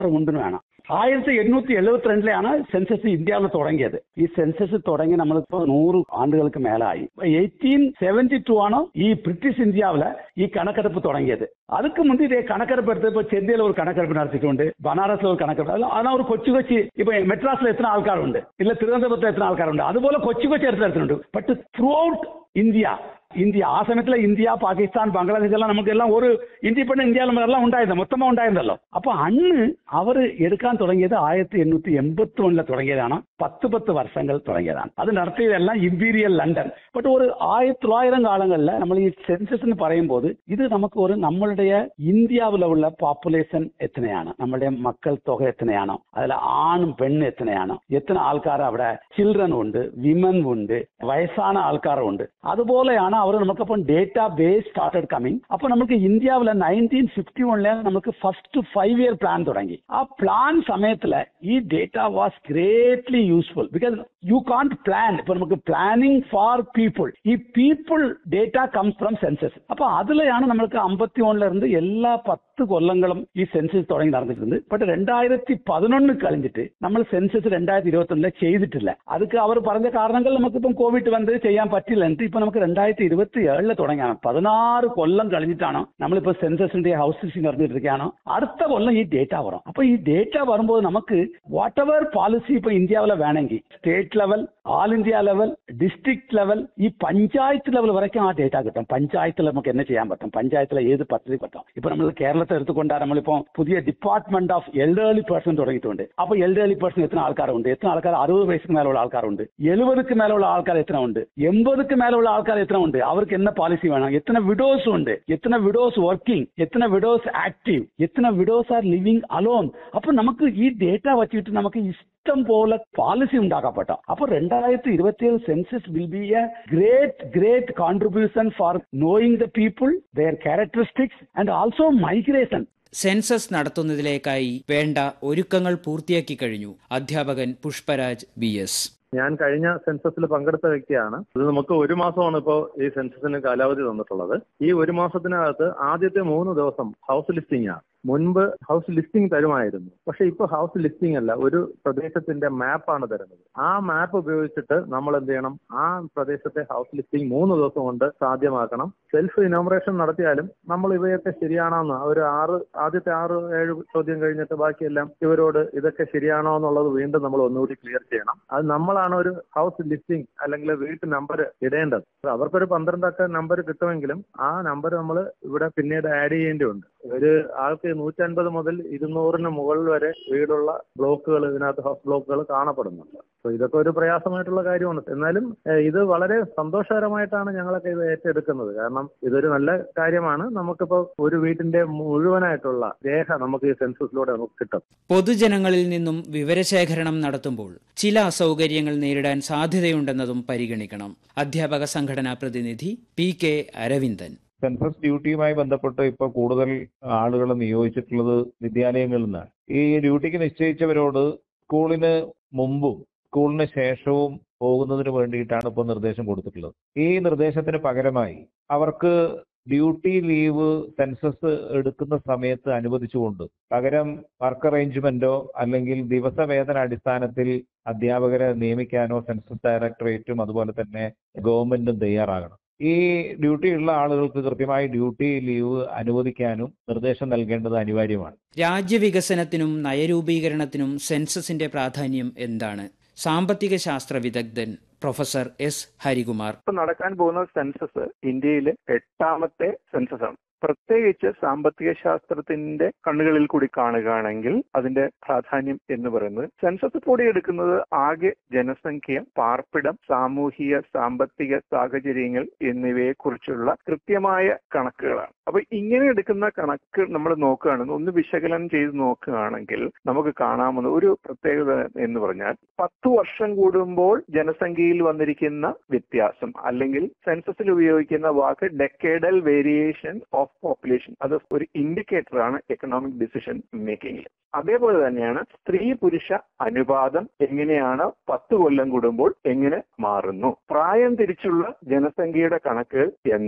ഉണ്ടെന്ന് വേണം ആയിരത്തി എണ്ണൂറ്റി എഴുപത്തിരണ്ടിലാണ് സെൻസസ് ഇന്ത്യയിൽ തുടങ്ങിയത് ഈ സെൻസസ് തുടങ്ങി നമ്മളിപ്പോ നൂറ് ആണ്ടുകൾക്ക് മേലായി എയ്റ്റീൻ സെവന്റി ടു ആണ് ഈ ബ്രിട്ടീഷ് ഇന്ത്യാവില് ഈ കണക്കെടുപ്പ് തുടങ്ങിയത് அதுக்கு முந்தி இதே கணக்கெடுப்பு எடுத்து இப்போ சென்னையில் ஒரு கணக்கெடுப்பு நடத்திட்டு பனாரஸ்ல ஒரு கணக்கெடுப்பு அதெல்லாம் ஆனா ஒரு கொச்சி கொச்சி இப்போ மெட்ராஸ்ல எத்தனை ஆൾക്കാർ ഉണ്ട് இல்ல திருவனந்தபுரத்துல எத்தனை ஆൾക്കാർ ഉണ്ട് അതുപോലെ കൊച്ചി കൊച്ചി എടുത്ത് എടുത്തിട്ടുണ്ട് but throughout India India ആ സമയத்துல ഇന്ത്യ പാകിസ്ഥാൻ ബംഗ്ലാദേശ് എല്ലാം നമുക്കെല്ലാം ഒരു ഇൻഡിപെൻഡന്റ് ഇന്ത്യ എല്ലാം ഉണ്ടായിരുന്നു മൊത്തമാ ഉണ്ടായിരുന്നല്ലോ അപ്പൊ അന്ന് അവർ എടുക്കാൻ തുടങ്ങിയത് ആയിരത്തി എണ്ണൂറ്റി എൺപത്തി ഒന്നിലെ തുടങ്ങിയതാണ് പത്ത് പത്ത് വർഷങ്ങൾ തുടങ്ങിയതാണ് അത് നടത്തിയതെല്ലാം ഇമ്പീരിയൽ ലണ്ടൻ ബട്ട് ഒരു ആയിരത്തി തൊള്ളായിരം കാലങ്ങളിൽ നമ്മൾ ഈ സെൻസസ് എന്ന് പറയുമ്പോൾ ഇത് നമുക്ക് ഒരു നമ്മളുടെ ഇന്ത്യാവിലുള്ള പോപ്പുലേഷൻ എത്രയാണ് നമ്മളുടെ മക്കൾ തുക എത്രയാണോ അതിൽ ആണും പെണ്ണും എത്രയാണ് എത്ര ആൾക്കാർ അവിടെ ചിൽഡ്രൻ ഉണ്ട് വിമൻ ഉണ്ട് വയസ്സാன ആൾക്കാരും ഉണ്ട് അതുപോലെയാണ് അവർ നമുക്കപ്പം ഡേറ്റാ ബേസ് സ്റ്റാർട്ടഡ് കമ്മിങ് അപ്പൊ നമുക്ക് ഇന്ത്യാവിലെ നയൻറ്റീൻ ഫിഫ്റ്റി വണ്ണിലെ നമുക്ക് ഫസ്റ്റ് ഫൈവ് ഇയർ പ്ലാൻ തുടങ്ങി ആ പ്ലാൻ സമയത്തില് ഈ data was greatly useful because you can't plan ഇപ്പൊ നമുക്ക് പ്ലാനിങ് ഫോർ പീപ്പിൾ ഈ people data comes from census അപ്പൊ അതിലെയാണ് നമുക്ക് അമ്പത്തി ഒന്നിലിருந்து എല്ലാ പത്ത് കൊല്ലങ്ങളും ഈ സെൻസസ് തുടങ്ങി നടന്നിട്ടുണ്ട് ബട്ട് രണ്ടായിരത്തി പതിനൊന്ന് കഴിഞ്ഞിട്ട് നമ്മൾ സെൻസസ് രണ്ടായിരത്തി ഇരുപത്തി ഒന്നിലെ ചെയ്തിട്ടില്ല അതൊക്കെ അവർ പറഞ്ഞ കാരണങ്ങൾ നമുക്കിപ്പം കോവിഡ് വന്ന് ചെയ്യാൻ പറ്റില്ല എന്നിട്ട് ഇപ്പൊ നമുക്ക് രണ്ടായിരത്തി ഇരുപത്തി ഏഴില് തുടങ്ങിയാണ് പതിനാറ് കൊല്ലം കഴിഞ്ഞിട്ടാണ് നമ്മളിപ്പോ സെൻസസിന്റെ ഹൗസ് ലിസ്റ്റിംഗ് നടന്നിട്ടിരിക്കുകയാണ് അടുത്ത കൊല്ലം ഈ ഡേറ്റ വരും അപ്പൊ ഈ ഡേറ്റ വരുമ്പോൾ നമുക്ക് വാട്ട് എവർ പോളിസി ഇപ്പൊ ഇന്ത്യാവിലെ വേണമെങ്കിൽ state level all India level district level ഈ പഞ്ചായത്ത് ലെവൽ വരയ്ക്കും ആ ഡേറ്റ കിട്ടും പഞ്ചായത്തിൽ നമുക്ക് എന്നെ ചെയ്യാൻ പറ്റും പഞ്ചായത്തിലെ ഏത് പദ്ധതി പറ്റും ഇപ്പൊ നമ്മൾ കേരളത്തെ എടുത്തുകൊണ്ടാണ് നമ്മളിപ്പോ പുതിയ ഡിപ്പാർട്ട്മെന്റ് ഓഫ് എൽഡേർലി പേഴ്സൺ തുടങ്ങിയിട്ടുണ്ട് അപ്പൊ എൽഡേർലി പേഴ്സൺ എത്ര ആൾക്കാരുണ്ട് എത്ര ആൾക്കാർ അറുപത് വയസ്സിന് മേലുള്ള ആൾക്കാരുണ്ട് എഴുപതുക്ക് മേലുള്ള ആൾക്കാർ എത്ര ഉണ്ട് എൺപതുക്ക് മേലുള്ള ആൾക്കാർ എത്ര ഉണ്ട് അവർക്ക് എന്ന പോളിസി വേണം എത്ര വിഡോസ് ഉണ്ട് എത്ര വിഡോസ് വർക്കിംഗ് എത്ര വിഡോസ് ആക്റ്റീവ് എത്ര വിഡോസ് ആർ ലിവിംഗ് അലോൺ അപ്പൊ നമുക്ക് ഈ ഡേറ്റ വച്ചിട്ട് നമുക്ക് ഇഷ്ടം പോലെ പോളിസി ഉണ്ടാക്കപ്പെട്ട അപ്പൊ രണ്ടായിരത്തി ഇരുപത്തിയേഴ് census will be a great great contribution for knowing the people their characteristics and also migration census നടത്തുന്നതിലേക്കായി വേണ്ട ഒരുക്കങ്ങൾ പൂർത്തിയാക്കി കഴിഞ്ഞു അധ്യാപകൻ പുഷ്പരാജ് ബി എസ് ഞാൻ കഴിഞ്ഞ സെൻസസിൽ പങ്കെടുത്ത വ്യക്തിയാണ് ഇത് നമുക്ക് ഒരു മാസമാണ് ഇപ്പോൾ ഈ സെൻസസിന് കാലാവധി തന്നിട്ടുള്ളത് ഈ ഒരു മാസത്തിനകത്ത് ആദ്യത്തെ മൂന്ന് ദിവസം ഹൗസ് ലിസ്റ്റിംഗ് ആണ് മുൻപ് ഹൗസ് ലിസ്റ്റിംഗ് തരുമായിരുന്നു പക്ഷെ ഇപ്പൊ ഹൗസ് ലിസ്റ്റിംഗ് അല്ല ഒരു പ്രദേശത്തിന്റെ മാപ്പാണ് തരുന്നത് ആ മാപ്പ് ഉപയോഗിച്ചിട്ട് നമ്മൾ എന്ത് ചെയ്യണം ആ പ്രദേശത്തെ ഹൗസ് ലിസ്റ്റിംഗ് മൂന്ന് ദിവസം കൊണ്ട് സാധ്യമാക്കണം സെൽഫ് ഇനോമറേഷൻ നടത്തിയാലും നമ്മൾ ഇവയൊക്കെ ശരിയാണോന്ന് ഒരു ആറ് ആദ്യത്തെ ആറ് ഏഴ് ചോദ്യം കഴിഞ്ഞിട്ട് ബാക്കിയെല്ലാം ഇവരോട് ഇതൊക്കെ ശരിയാണോ എന്നുള്ളത് വീണ്ടും നമ്മൾ ഒന്നുകൂടി ക്ലിയർ ചെയ്യണം അത് നമ്മളാണ് ഒരു ഹൗസ് ലിസ്റ്റിംഗ് അല്ലെങ്കിൽ വീട്ട് നമ്പർ ഇടേണ്ടത് അവർക്കൊരു പന്ത്രണ്ടക്ക നമ്പർ കിട്ടുമെങ്കിലും ആ നമ്പർ നമ്മൾ ഇവിടെ പിന്നീട് ആഡ് ചെയ്യേണ്ടതുണ്ട് ഒരു ആൾക്ക് നൂറ്റൻപത് മുതൽ ഇരുന്നൂറിന് മുകളിൽ വരെ വീടുള്ള ബ്ലോക്കുകൾ ഇതിനകത്ത് ഹൗസ് ബ്ലോക്കുകൾ കാണപ്പെടുന്നുണ്ട് അപ്പൊ ഇതൊക്കെ ഒരു പ്രയാസമായിട്ടുള്ള കാര്യമാണ് എന്നാലും ഏഹ്, ഇത് വളരെ സന്തോഷകരമായിട്ടാണ് ഞങ്ങളൊക്കെ ഇത് ഏറ്റെടുക്കുന്നത് കാരണം ഇതൊരു നല്ല കാര്യമാണ് നമുക്കിപ്പോ ഒരു വീട്ടിന്റെ മുഴുവനായിട്ടുള്ള രേഖ നമുക്ക് ഈ സെൻസസിലൂടെ നമുക്ക് കിട്ടും പൊതുജനങ്ങളിൽ നിന്നും വിവരശേഖരണം നടത്തുമ്പോൾ ചില അസൗകര്യങ്ങൾ നേരിടാൻ സാധ്യതയുണ്ടെന്നതും പരിഗണിക്കണം അധ്യാപക സംഘടനാ പ്രതിനിധി പി കെ അരവിന്ദൻ സെൻസസ് ഡ്യൂട്ടിയുമായി ബന്ധപ്പെട്ട് ഇപ്പൊ കൂടുതൽ ആളുകളെ നിയോഗിച്ചിട്ടുള്ളത് വിദ്യാലയങ്ങളിൽ നിന്നാണ് ഈ ഡ്യൂട്ടിക്ക് നിശ്ചയിച്ചവരോട് സ്കൂളിന് മുമ്പും സ്കൂളിന് ശേഷവും പോകുന്നതിന് വേണ്ടിയിട്ടാണ് ഇപ്പോൾ നിർദ്ദേശം കൊടുത്തിട്ടുള്ളത് ഈ നിർദ്ദേശത്തിന് പകരമായി അവർക്ക് ഡ്യൂട്ടി ലീവ് സെൻസസ് എടുക്കുന്ന സമയത്ത് അനുവദിച്ചുകൊണ്ട് പകരം വർക്ക് അറേഞ്ച്മെന്റോ അല്ലെങ്കിൽ ദിവസവേതന അടിസ്ഥാനത്തിൽ അധ്യാപകരെ നിയമിക്കാനോ സെൻസസ് ഡയറക്ടറേറ്റും അതുപോലെ തന്നെ ഗവൺമെന്റും തയ്യാറാകണം ഈ ഡ്യൂട്ടി ഉള്ള ആളുകൾക്ക് കൃത്യമായി ഡ്യൂട്ടി ലീവ് അനുവദിക്കാനും നിർദ്ദേശം നൽകേണ്ടത് അനിവാര്യമാണ് രാജ്യവികസനത്തിനും നയരൂപീകരണത്തിനും സെൻസസിന്റെ പ്രാധാന്യം എന്താണ് സാമ്പത്തിക ശാസ്ത്ര വിദഗ്ധൻ പ്രൊഫസർ എസ് ഹരികുമാർ ഇപ്പൊ നടക്കാൻ പോകുന്ന സെൻസസ് ഇന്ത്യയിലെ എട്ടാമത്തെ സെൻസസ് ആണ് പ്രത്യേകിച്ച് സാമ്പത്തിക ശാസ്ത്രത്തിന്റെ കണ്ണുകളിൽ കൂടി കാണുകയാണെങ്കിൽ അതിന്റെ പ്രാധാന്യം എന്ന് പറയുന്നത് സെൻസസ് കൂടി എടുക്കുന്നത് ആകെ ജനസംഖ്യ പാർപ്പിടം സാമൂഹിക സാമ്പത്തിക സാഹചര്യങ്ങൾ എന്നിവയെ കുറിച്ചുള്ള കൃത്യമായ കണക്കുകളാണ് അപ്പൊ ഇങ്ങനെ എടുക്കുന്ന കണക്ക് നമ്മൾ നോക്കുകയാണെങ്കിൽ ഒന്ന് വിശകലനം ചെയ്ത് നോക്കുകയാണെങ്കിൽ നമുക്ക് കാണാവുന്ന ഒരു പ്രത്യേകത എന്ന് പറഞ്ഞാൽ പത്തു വർഷം കൂടുമ്പോൾ ജനസംഖ്യയിൽ വന്നിരിക്കുന്ന വ്യത്യാസം അല്ലെങ്കിൽ സെൻസസിൽ ഉപയോഗിക്കുന്ന വാക്ക് ഡെക്കേഡൽ വേരിയേഷൻ ഓഫ് പോപ്പുലേഷൻ അത് ഒരു ഇൻഡിക്കേറ്റർ ആണ് എക്കണോമിക് ഡിസിഷൻ മേക്കിംഗിൽ അതേപോലെ തന്നെയാണ് സ്ത്രീ പുരുഷ അനുപാതം എങ്ങനെയാണ് പത്ത് കൊല്ലം കൂടുമ്പോൾ എങ്ങനെ മാറുന്നു പ്രായം തിരിച്ചുള്ള ജനസംഖ്യയുടെ കണക്കുകൾ എന്ത്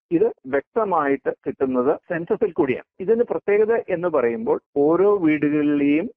ഇത് വ്യക്തമായിട്ട് കിട്ടുന്നത് സെൻസസിൽ കൂടിയാണ് ഇതിന് പ്രത്യേകത എന്ന് പറയുമ്പോൾ ഓരോ വീടുകളിലെയും